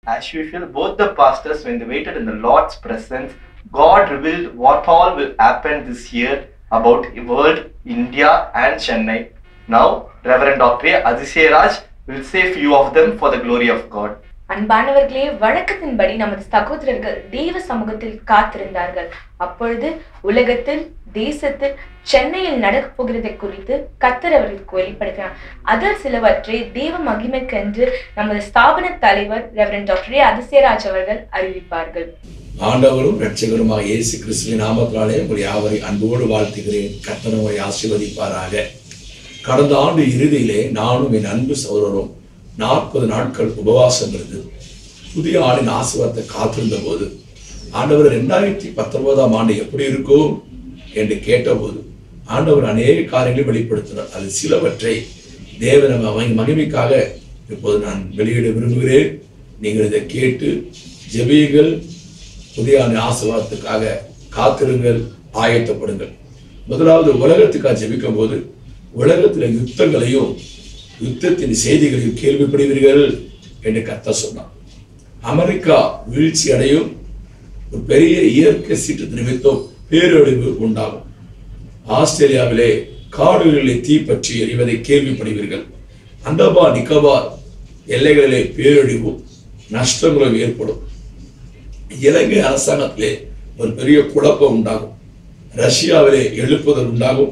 As usual, both the pastors, when they waited in the Lord's presence, God revealed what all will happen this year about the world, India, and Chennai. Now, Reverend Dr. Adisiraj will say few of them for the glory of God. அன்பானவர்களே வழக்கத்தின்படி நமது சகோதரர்கள் தேவ சமூகத்தில் காத்திருந்தார்கள் அப்பொழுது உலகத்தில் தேசத்தில் சென்னையில் நடக்க போகிறதை குறித்து கத்தர் அவர்களுக்கு வெளிப்படுத்தினார் அதில் சிலவற்றை தேவ மகிமைக்கென்று நமது ஸ்தாபன தலைவர் ரெவரன் டாக்டர் ஏ அதிசயராஜ் அவர்கள் அறிவிப்பார்கள் ஆண்டவரும் இரட்சகருமாக இயேசு கிறிஸ்துவின் நாமத்தினாலே உங்களை யாவரை அன்போடு வாழ்த்துகிறேன் கர்த்தர் உங்களை ஆசீர்வதிப்பாராக கடந்த ஆண்டு இறுதியிலே நானும் என் அன்பு சகோதரரும் நாற்பது நாட்கள் உபவாசம் இருந்து புதிய ஆண்டின் ஆசீர்வாதத்தை காத்திருந்த போது ஆண்டவர் ரெண்டாயிரத்தி பத்தொன்பதாம் ஆண்டு எப்படி இருக்கும் என்று கேட்டபோது ஆண்டவர் அநேக காரியங்களை வெளிப்படுத்தினார் அது சிலவற்றை தேவன மகிமைக்காக இப்போது நான் வெளியிட விரும்புகிறேன் நீங்கள் இதை கேட்டு ஜெபியுங்கள் புதிய ஆண்டு ஆசீர்வாதத்துக்காக காத்திருங்கள் ஆயத்தப்படுங்கள் முதலாவது உலகத்துக்காக ஜெபிக்கும் போது உலகத்தில் யுத்தங்களையும் யுத்தத்தின் செய்திகளையும் கேள்விப்படுவீர்கள் என்று கத்த சொன்னார் அமெரிக்கா வீழ்ச்சி அடையும் ஒரு பெரிய இயற்கை சீற்றத்து நிமித்தம் பேரழிவு உண்டாகும் ஆஸ்திரேலியாவிலே காடுகளிலே தீ பற்றி எறிவதை கேள்விப்படுவீர்கள் அண்டபா நிக்கோபார் எல்லைகளிலே பேரழிவும் நஷ்டங்களும் ஏற்படும் இலங்கை அரசாங்கத்திலே ஒரு பெரிய குழப்பம் உண்டாகும் ரஷ்யாவிலே எழுப்புதல் உண்டாகும்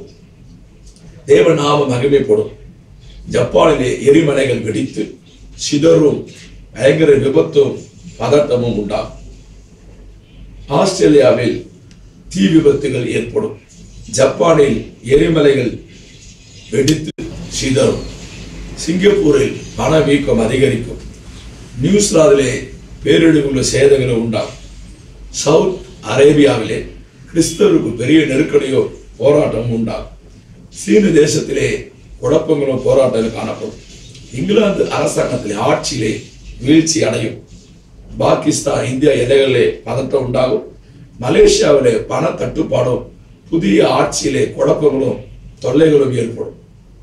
தேவநாம மகிமைப்படும் ஜப்பானிலே எரிமலைகள் வெடித்து சிதறும் பயங்கர விபத்தும் பதட்டமும் உண்டாகும் ஆஸ்திரேலியாவில் தீ விபத்துகள் ஏற்படும் ஜப்பானில் எரிமலைகள் வெடித்து சிதறும் சிங்கப்பூரில் பணவீக்கம் அதிகரிக்கும் நியூசிலாந்திலே பேரிடிவுள்ள சேதங்களும் உண்டாகும் சவுத் அரேபியாவிலே கிறிஸ்தவருக்கு பெரிய நெருக்கடியோ போராட்டமும் உண்டாகும் சீன தேசத்திலே குழப்பங்களும் போராட்டங்கள் காணப்படும் இங்கிலாந்து அரசாங்கத்திலே ஆட்சியிலே வீழ்ச்சி அடையும் பாகிஸ்தான் இந்தியா எல்லைகளிலே பதட்டம் உண்டாகும் மலேசியாவிலே பண தட்டுப்பாடும் புதிய ஆட்சியிலே குழப்பங்களும் தொல்லைகளும் ஏற்படும்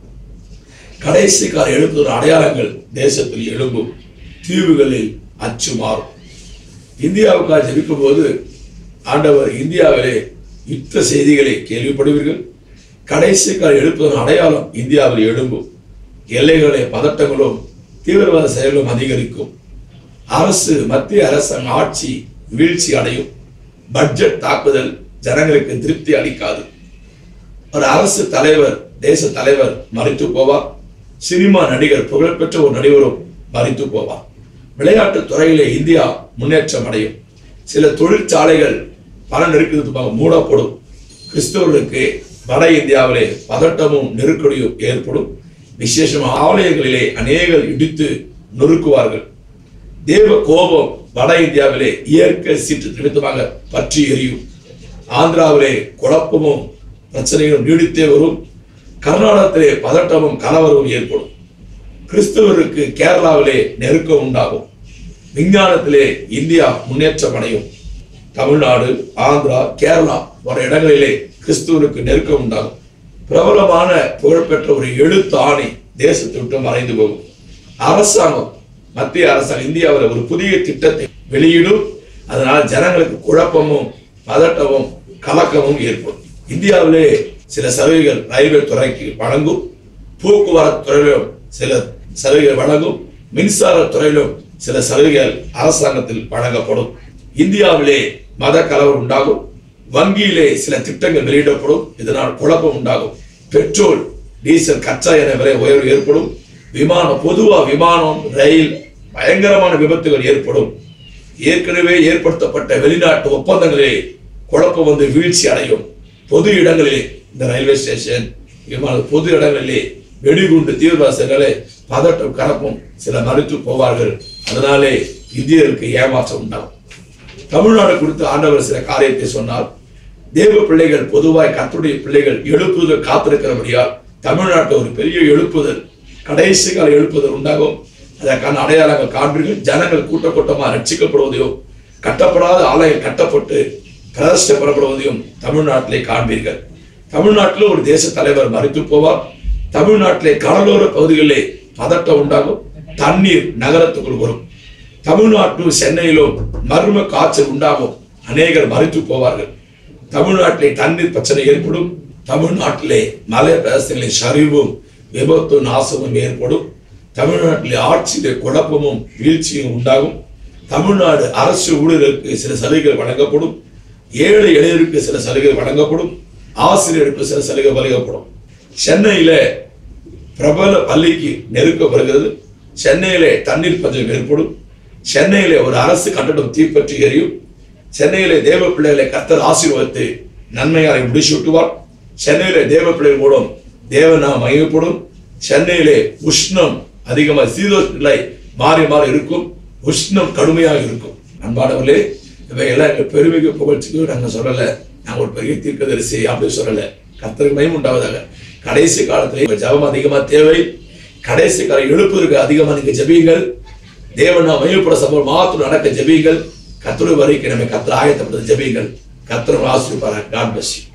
கடைசி கால எழுப்புகிற அடையாளங்கள் தேசத்தில் எழும்பும் தீவுகளில் அச்சு மாறும் இந்தியாவுக்காக ஜெபிக்கும் போது ஆண்டவர் இந்தியாவிலே யுத்த செய்திகளை கேள்விப்படுவீர்கள் கடைசி கால எழுப்புவதன் அடையாளம் இந்தியாவில் எழும்பும் எல்லைகளே பதட்டங்களும் தீவிரவாத செயலும் அதிகரிக்கும் அரசு மத்திய அரசாங்க ஆட்சி வீழ்ச்சி அடையும் பட்ஜெட் தாக்குதல் ஜனங்களுக்கு திருப்தி அளிக்காது ஒரு அரசு தலைவர் தேச தலைவர் மறித்து போவார் சினிமா நடிகர் புகழ்பெற்ற ஒரு நடிகரும் மறித்து போவார் விளையாட்டுத் துறையிலே இந்தியா முன்னேற்றம் அடையும் சில தொழிற்சாலைகள் பல நெருக்கத்துக்காக மூடப்படும் கிறிஸ்தவர்களுக்கு வட இந்தியாவிலே பதட்டமும் நெருக்கடியும் ஏற்படும் விசேஷமாக ஆலயங்களிலே அநேகர் இடித்து நொறுக்குவார்கள் தேவ கோபம் வட இந்தியாவிலே இயற்கை சீற்று நிமித்தமாக பற்றி எரியும் ஆந்திராவிலே குழப்பமும் பிரச்சனைகளும் நீடித்தே வரும் கர்நாடகத்திலே பதட்டமும் கலவரமும் ஏற்படும் கிறிஸ்தவருக்கு கேரளாவிலே நெருக்கம் உண்டாகும் விஞ்ஞானத்திலே இந்தியா முன்னேற்றம் அடையும் தமிழ்நாடு ஆந்திரா கேரளா போன்ற இடங்களிலே கிறிஸ்துவருக்கு நெருக்கம் உண்டாகும் பிரபலமான புகழ்பெற்ற ஒரு எழுத்து ஆணை தேசத்தை விட்டு மறைந்து போகும் அரசாங்கம் மத்திய அரசாங்கம் இந்தியாவில் ஒரு புதிய திட்டத்தை வெளியிடும் அதனால் ஜனங்களுக்கு குழப்பமும் பதட்டமும் கலக்கமும் ஏற்படும் இந்தியாவிலே சில சலுகைகள் ரயில்வே துறைக்கு வழங்கும் போக்குவரத்து துறையிலும் சில சலுகைகள் வழங்கும் மின்சார துறையிலும் சில சலுகைகள் அரசாங்கத்தில் வழங்கப்படும் இந்தியாவிலே மத கலவரம் உண்டாகும் வங்கியிலே சில திட்டங்கள் வெளியிடப்படும் இதனால் குழப்பம் உண்டாகும் பெட்ரோல் டீசல் கச்சா என விலை உயர்வு ஏற்படும் விமானம் பொதுவா விமானம் ரயில் பயங்கரமான விபத்துகள் ஏற்படும் ஏற்கனவே ஏற்படுத்தப்பட்ட வெளிநாட்டு ஒப்பந்தங்களிலே குழப்பம் வந்து வீழ்ச்சி அடையும் பொது இடங்களிலே இந்த ரயில்வே ஸ்டேஷன் விமான பொது இடங்களிலே வெடிகுண்டு தீவிரவாசங்களே பதட்டம் கலப்பும் சில மறுத்து போவார்கள் அதனாலே இந்தியருக்கு ஏமாற்றம் உண்டாகும் தமிழ்நாடு குறித்து ஆண்டவர் சில காரியத்தை சொன்னார் தேவ பிள்ளைகள் பொதுவாய் கர்த்தருடைய பிள்ளைகள் எழுப்புதல் காத்திருக்கிறபடியால் தமிழ்நாட்டில் ஒரு பெரிய எழுப்புதல் கடைசி கால எழுப்புதல் உண்டாகும் அதற்கான அடையாளங்கள் காண்பீர்கள் ஜனங்கள் கூட்ட கூட்டமாக ரட்சிக்கப்படுவதையும் கட்டப்படாத ஆலயம் கட்டப்பட்டு பிரதிஷ்டப்படப்படுவதையும் தமிழ்நாட்டிலே காண்பீர்கள் தமிழ்நாட்டில் ஒரு தேச தலைவர் மறித்து போவார் தமிழ்நாட்டிலே கடலோர பகுதிகளிலே பதட்டம் உண்டாகும் தண்ணீர் நகரத்துக்குள் வரும் தமிழ்நாட்டிலும் சென்னையிலும் மர்ம காய்ச்சல் உண்டாகும் அநேகர் மறைத்து போவார்கள் தமிழ்நாட்டிலே தண்ணீர் பிரச்சனை ஏற்படும் தமிழ்நாட்டிலே மலை பிரதேசங்களில் சரிவும் விபத்தும் நாசமும் ஏற்படும் தமிழ்நாட்டிலே ஆட்சியிலே குழப்பமும் வீழ்ச்சியும் உண்டாகும் தமிழ்நாடு அரசு ஊழியர்களுக்கு சில சலுகைகள் வழங்கப்படும் ஏழை இளைஞருக்கு சில சலுகைகள் வழங்கப்படும் ஆசிரியருக்கு சில சலுகை வழங்கப்படும் சென்னையில பிரபல பள்ளிக்கு நெருக்கம் வருகிறது சென்னையிலே தண்ணீர் பஞ்சம் ஏற்படும் சென்னையிலே ஒரு அரசு கட்டடம் தீப்பற்றி எரியும் சென்னையிலே தேவ பிள்ளைகளை கர்த்தர் ஆசீர்வதித்து நன்மையாரை முடிசூட்டுவார் சென்னையிலே தேவ பிள்ளைகள் மூலம் தேவநாமம் மகிமைப்படும் சென்னையிலே உஷ்ணம் அதிகமாக சீதோஷ் நிலை மாறி மாறி இருக்கும் உஷ்ணம் கடுமையாக இருக்கும் அன்பானவர்களே இவையெல்லாம் எங்க பெருமைக்கு புகழ்ச்சிக்கு நாங்க சொல்லல நாங்க ஒரு பெரிய தீர்க்கதரிசி அப்படி சொல்லல கர்த்தருக்கு மயம் உண்டாவதாக கடைசி காலத்துல உங்க ஜெபம் அதிகமா தேவை கடைசி காலம் எழுப்புவதற்கு அதிகமா நீங்க ஜெபியுங்கள் தேவனா மயப்பட சம்பவம் மாத்திரம் நடக்க ஜெபியுங்கள் கர்த்தர் வரைக்கும் நம்ம கர்த்தர் ஆயத்தப்பட்டது ஜெபியுங்கள் கர்த்தர் ஆசிரியப்பாரு காட் பிளஸ் யூ